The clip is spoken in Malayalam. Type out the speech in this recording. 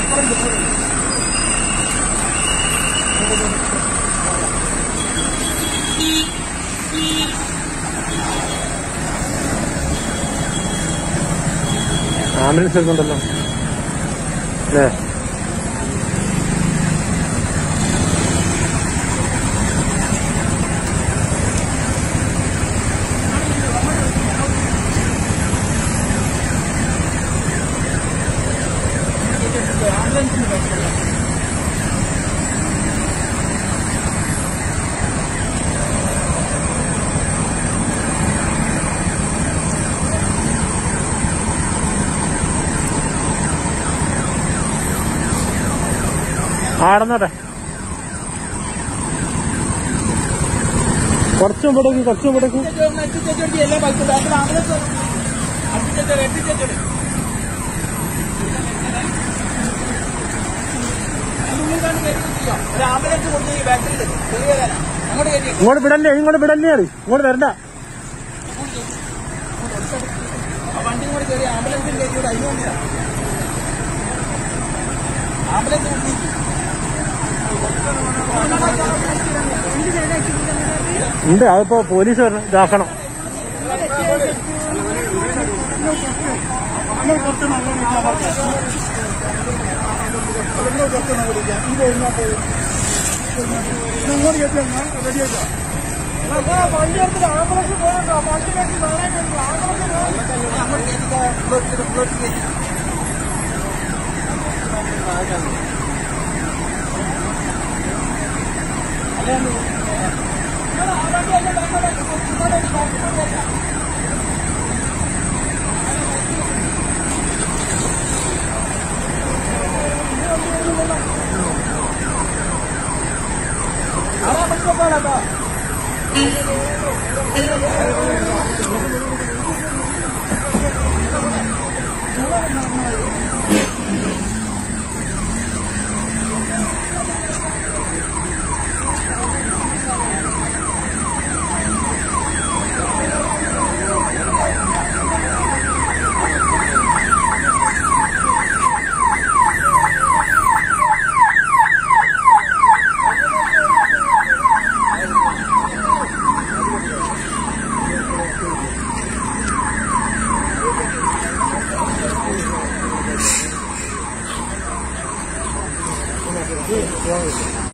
ആംബുലൻസ് വരുന്നുണ്ടല്ലോ അല്ലേ ആടന്നോട്ടെ കുറച്ച് മുമ്പോട്ടേക്ക് കുറച്ച് മുമ്പോട്ടേക്ക് എല്ലാ ബൈക്കും ആംബുലൻസ് അടിച്ചേച്ചോട് എത്തിച്ചേച്ചോട് ഉള്ളിലാണ് കയറ്റി ചെയ്യാം ഒരു ആംബുലൻസ് കൊണ്ട് ഈ ബാറ്ററിയിൽ ചെറിയ വേദന അങ്ങോട്ട് കയറ്റി ഇങ്ങോട്ട് വിടല്ലേ ഇങ്ങോട്ട് വിടല്ലേ ആണ് ഇങ്ങോട്ട് വരണ്ട ആ വണ്ടി കൂടെ കയറി ആംബുലൻസിൽ കയറ്റിയോട് അതിന് വേണ്ടിയാ ആംബുലൻസ് കുത്തി ഉണ്ട് അതിപ്പോ പോലീസ് വരണം ഇതാക്കണം അങ്ങോട്ട് കയറ്റിക്കോ ഫ്ലോട്ടിൽ ഫ്ലോട്ടിൽ കയറ്റി ആരാ പറ്റുമോ